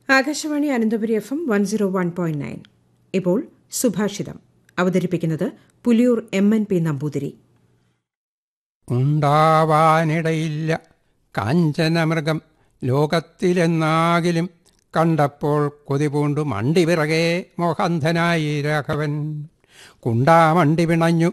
Akashvani Ananthapuri F M one zero one point nine ഇപ്പോൾ സുഭാഷിതം അവതരിപ്പിക്കുന്നത് Puliyoor M N P Namboothiri ഉണ്ടാവാനിടയില്ല കാഞ്ചനമൃഗം ലോകത്തിലെന്നാകിലും കണ്ടപ്പോൾ കൊതിപൂണ്ടു മണ്ടിപിറകെ മോഹന്ധനായി രാഘവൻ കുണ്ടാമണ്ടി പിണഞ്ഞു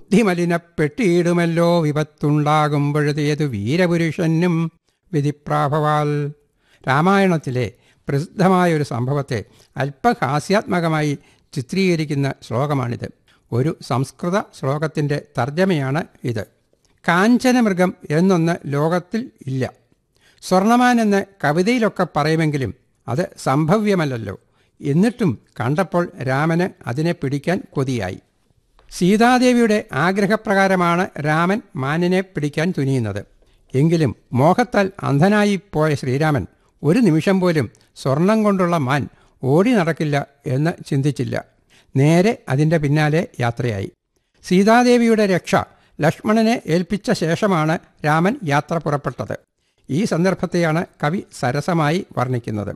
ബുദ്ധിമലിനപ്പെട്ടിയിടുമല്ലോ വിപത്തുണ്ടാകുമ്പോഴതേതു വീരപുരുഷനും വിധിപ്രാഭവാൽ രാമായണത്തിലെ പ്രസിദ്ധമായൊരു സംഭവത്തെ അല്പഹാസ്യാത്മകമായി ചിത്രീകരിക്കുന്ന ശ്ലോകമാണിത് ഒരു സംസ്കൃത ശ്ലോകത്തിൻ്റെ തർജ്ജമയാണ് ഇത് കാഞ്ചനമൃഗം എന്നൊന്ന് ലോകത്തിൽ ഇല്ല സ്വർണമാൻ എന്ന് കവിതയിലൊക്കെ പറയുമെങ്കിലും അത് സംഭവ്യമല്ലല്ലോ എന്നിട്ടും കണ്ടപ്പോൾ രാമന് അതിനെ പിടിക്കാൻ കൊതിയായി സീതാദേവിയുടെ ആഗ്രഹപ്രകാരമാണ് രാമൻ മാനിനെ പിടിക്കാൻ തുനിയുന്നത് എങ്കിലും മോഹത്താൽ അന്ധനായി പോയ ശ്രീരാമൻ ഒരു നിമിഷം പോലും സ്വർണം കൊണ്ടുള്ള മാൻ ഓടി നടക്കില്ല എന്ന് ചിന്തിച്ചില്ല നേരെ അതിൻ്റെ പിന്നാലെ യാത്രയായി സീതാദേവിയുടെ രക്ഷ ലക്ഷ്മണനെ ഏൽപ്പിച്ച ശേഷമാണ് രാമൻ യാത്ര പുറപ്പെട്ടത് ഈ സന്ദർഭത്തെയാണ് കവി സരസമായി വർണ്ണിക്കുന്നത്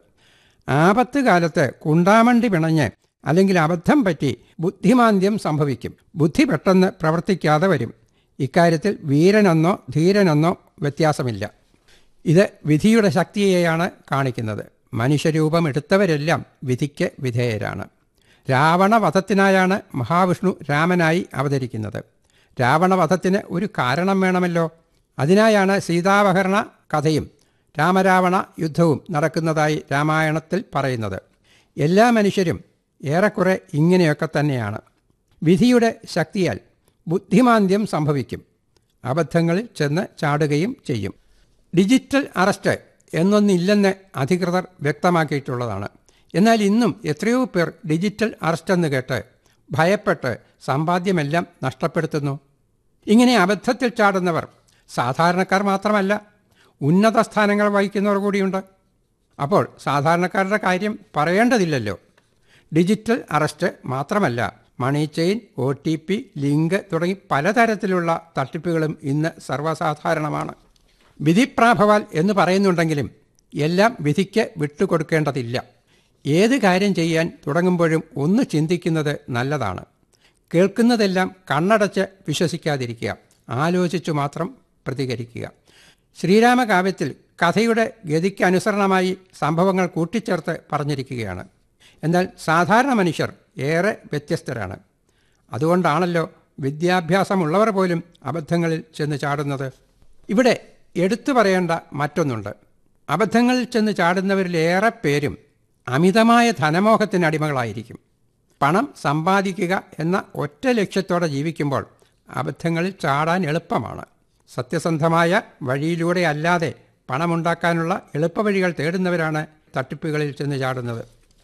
ആപത്ത് കാലത്ത് കുണ്ടാമണ്ടി പിണഞ്ഞ് അല്ലെങ്കിൽ അബദ്ധം പറ്റി ബുദ്ധിമാന്ദ്യം സംഭവിക്കും ബുദ്ധി പെട്ടെന്ന് പ്രവർത്തിക്കാതെ വരും ഇക്കാര്യത്തിൽ വീരനെന്നോ ധീരനെന്നോ വ്യത്യാസമില്ല ഇത് വിധിയുടെ ശക്തിയെയാണ് കാണിക്കുന്നത് മനുഷ്യരൂപം എടുത്തവരെല്ലാം വിധിക്ക് വിധേയരാണ് രാവണവധത്തിനായാണ് മഹാവിഷ്ണു രാമനായി അവതരിക്കുന്നത് രാവണവധത്തിന് ഒരു കാരണം വേണമല്ലോ അതിനായാണ് സീതാപഹരണ കഥയും രാമരാവണ യുദ്ധവും നടക്കുന്നതായി രാമായണത്തിൽ പറയുന്നത് എല്ലാ മനുഷ്യരും ഏറെക്കുറെ ഇങ്ങനെയൊക്കെ തന്നെയാണ് വിധിയുടെ ശക്തിയാൽ ബുദ്ധിമാന്ദ്യം സംഭവിക്കും അബദ്ധങ്ങളിൽ ചെന്ന് ചാടുകയും ചെയ്യും ഡിജിറ്റൽ അറസ്റ്റ് എന്നൊന്നില്ലെന്ന് അധികൃതർ വ്യക്തമാക്കിയിട്ടുള്ളതാണ് എന്നാൽ ഇന്നും എത്രയോ പേർ ഡിജിറ്റൽ അറസ്റ്റ് എന്ന് കേട്ട് ഭയപ്പെട്ട് സമ്പാദ്യമെല്ലാം നഷ്ടപ്പെടുത്തുന്നു ഇങ്ങനെ അബദ്ധത്തിൽ ചാടുന്നവർ സാധാരണക്കാർ മാത്രമല്ല ഉന്നത സ്ഥാനങ്ങൾ വഹിക്കുന്നവർ കൂടിയുണ്ട് അപ്പോൾ സാധാരണക്കാരുടെ കാര്യം പറയേണ്ടതില്ലല്ലോ ഡിജിറ്റൽ അറസ്റ്റ് മാത്രമല്ല money chain O T P link തുടങ്ങി പലതരത്തിലുള്ള തട്ടിപ്പുകളും ഇന്ന് സർവ്വസാധാരണമാണ് വിധിപ്രാഭവാൽ എന്ന് പറയുന്നുണ്ടെങ്കിലും എല്ലാം വിധിക്ക് വിട്ടുകൊടുക്കേണ്ടതില്ല ഏത് കാര്യം ചെയ്യാൻ തുടങ്ങുമ്പോഴും ഒന്ന് ചിന്തിക്കുന്നത് നല്ലതാണ് കേൾക്കുന്നതെല്ലാം കണ്ണടച്ച് വിശ്വസിക്കാതിരിക്കുക ആലോചിച്ചു മാത്രം പ്രതികരിക്കുക ശ്രീരാമകാവ്യത്തിൽ കഥയുടെ ഗതിക്ക് അനുസരണമായി സംഭവങ്ങൾ കൂട്ടിച്ചേർത്ത് പറഞ്ഞിരിക്കുകയാണ് എന്നാൽ സാധാരണ മനുഷ്യർ ഏറെ വ്യത്യസ്തരാണ് അതുകൊണ്ടാണല്ലോ വിദ്യാഭ്യാസമുള്ളവർ പോലും അബദ്ധങ്ങളിൽ ചെന്ന് ചാടുന്നത് ഇവിടെ എടുത്തു പറയേണ്ട മറ്റൊന്നുണ്ട് അബദ്ധങ്ങളിൽ ചെന്ന് ചാടുന്നവരിലേറെ പേരും അമിതമായ ധനമോഹത്തിന് അടിമകളായിരിക്കും പണം സമ്പാദിക്കുക എന്ന ഒറ്റ ലക്ഷ്യത്തോടെ ജീവിക്കുമ്പോൾ അബദ്ധങ്ങളിൽ ചാടാൻ എളുപ്പമാണ് സത്യസന്ധമായ വഴിയിലൂടെ അല്ലാതെ പണമുണ്ടാക്കാനുള്ള എളുപ്പവഴികൾ തേടുന്നവരാണ് തട്ടിപ്പുകളിൽ ചെന്ന് ചാടുന്നത്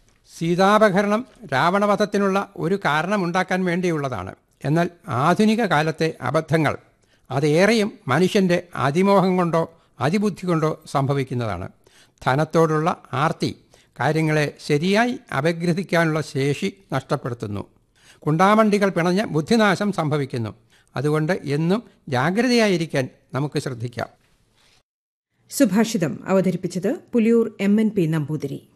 സീതാപഹരണം രാവണവധത്തിനുള്ള ഒരു കാരണമുണ്ടാക്കാൻ വേണ്ടിയുള്ളതാണ് എന്നാൽ ആധുനിക കാലത്തെ അബദ്ധങ്ങൾ അതേറെയും മനുഷ്യൻ്റെ അതിമോഹം കൊണ്ടോ അതിബുദ്ധി കൊണ്ടോ സംഭവിക്കുന്നതാണ് ധനത്തോടുള്ള ആർത്തി കാര്യങ്ങളെ ശരിയായി അപഗ്രഥിക്കാനുള്ള ശേഷി നഷ്ടപ്പെടുത്തുന്നു കുണ്ടാമണ്ടികൾ പിണഞ്ഞ് ബുദ്ധിനാശം സംഭവിക്കുന്നു അതുകൊണ്ട് എന്നും ജാഗ്രതയായിരിക്കാൻ നമുക്ക് ശ്രദ്ധിക്കാം സുഭാഷിതം അവതരിപ്പിച്ചത് Puliyoor M N P Namboothiri